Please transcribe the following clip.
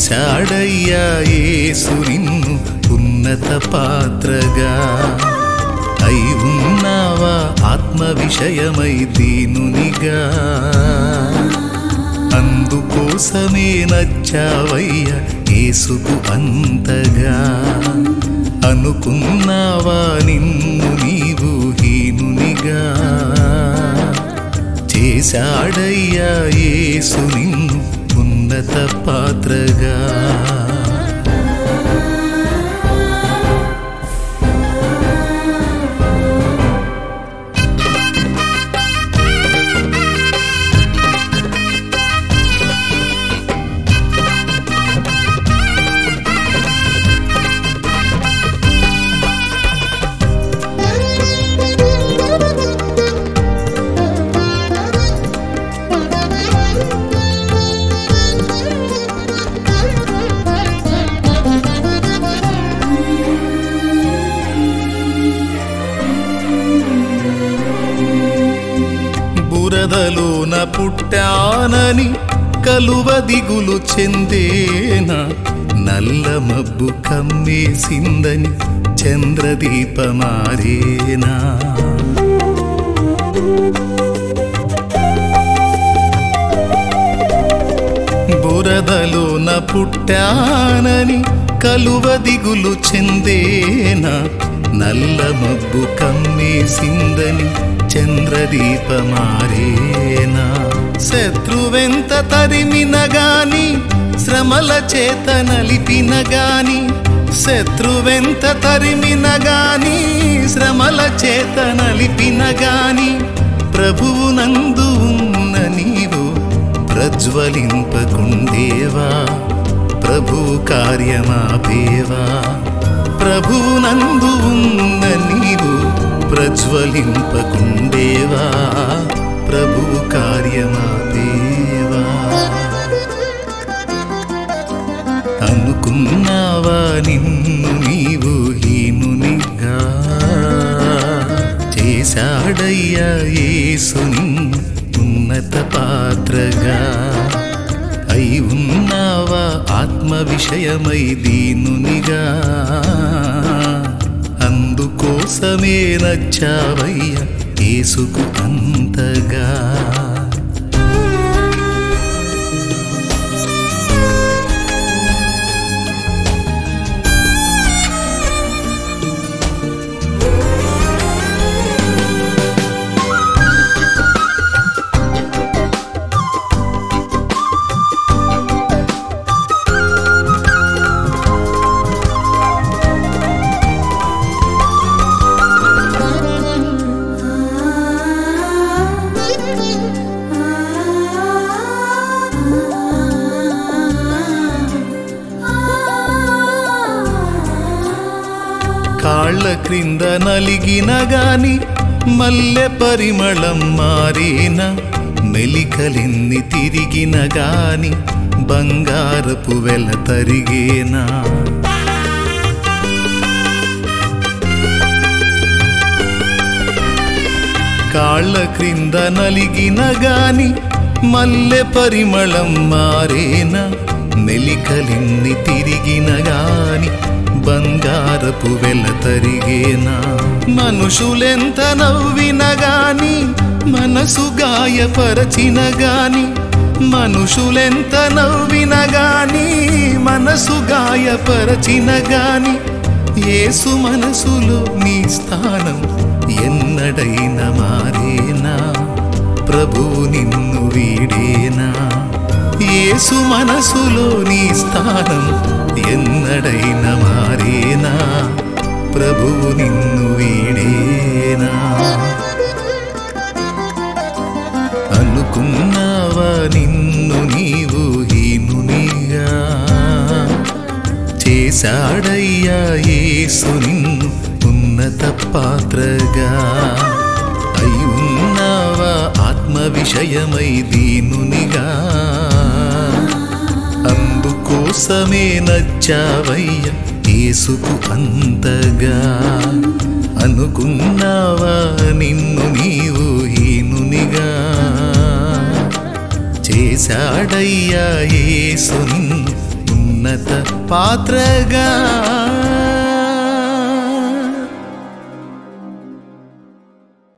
చేశాడయ్యా యేసు నిన్ను ఉన్నత పాత్రగా అయి ఉన్నావా ఆత్మ విషయమై దీనునిగా అందుకోసమే నచ్చావయ్య యేసుకు అంతగా అనుకున్నావా నిన్ను నీవు హీనునిగా చేశాడయ్యా యేసు నిన్ను ఉన్నత పాత్రగా బురదలోన పుట్టానని కలువ దిగులు చెందేనా నల్ల మబ్బు కమ్మేసిందని చంద్రదీపమారేనా బురదలోన పుట్టానని కలువ దిగులు చెందేనా నల్ల మబ్బు కమ్మేసిందని చంద్రదీపమారేనా శత్రువెంత తరిమిన గాని శ్రమల చేత నలిపిన గాని శత్రువెంత తరిమిన గాని శ్రమల చేత నలిపిన గాని ప్రభువు నందు ఉన్న నీవు ప్రజ్వలింపకుండేవా ప్రభు కార్యమాపేవా ప్రభు నందు ఉన్న నీవు ప్రజ్వలింపకుండేవా ప్రభు కార్యమాపేవా అనుకున్నావా నిన్ను నీవు హీనునిగా చేశాడయ్యా యేసు నిన్ను ఉన్నత పాత్రగా అయి ఉన్నావా ఆత్మ విషయమై దీనునిగా అందుకోసమే నచ్చావయ్య యేసుకు అంతగా కాళ్ళ క్రింద నలిగిన గాని మల్లె పరిమళం మారిన మెలికలెన్ని తిరిగిన గాని బంగారపు వెల తరిగేనా కాళ్ళ క్రింద నలిగిన గాని మల్లె పరిమళం మారేన మెలికలిన్ని తిరిగిన గాని బంగారపు వెల తరిగేనా మనుషులెంత నవ్విన గాని మనసు గాయపరచిన గాని మనుషులెంత నవ్విన గాని మనసు గాయపరచిన గాని యేసు మనసులో నీ స్థానం ఎన్నడైన మారేనా ప్రభు నిన్ను వీడేనా యేసు మనసులో నీ స్థానం ఎన్నడైన మారేనా ప్రభు నిన్ను వీడేనా అనుకున్నావా నిన్ను నీవు హీనునిగా చేశాడయ్యా యేసు నిన్ను ఉన్నత పాత్రగా అయి ఉన్నావా ఆత్మ విషయమై దీనునిగా అందుకోసమే నచ్చావయ్య యేసుకు అంతగా అనుకున్నావా నిన్ను నీవు హీనునిగా చేశాడయ్యా యేసు నిన్ను ఉన్నత పాత్రగా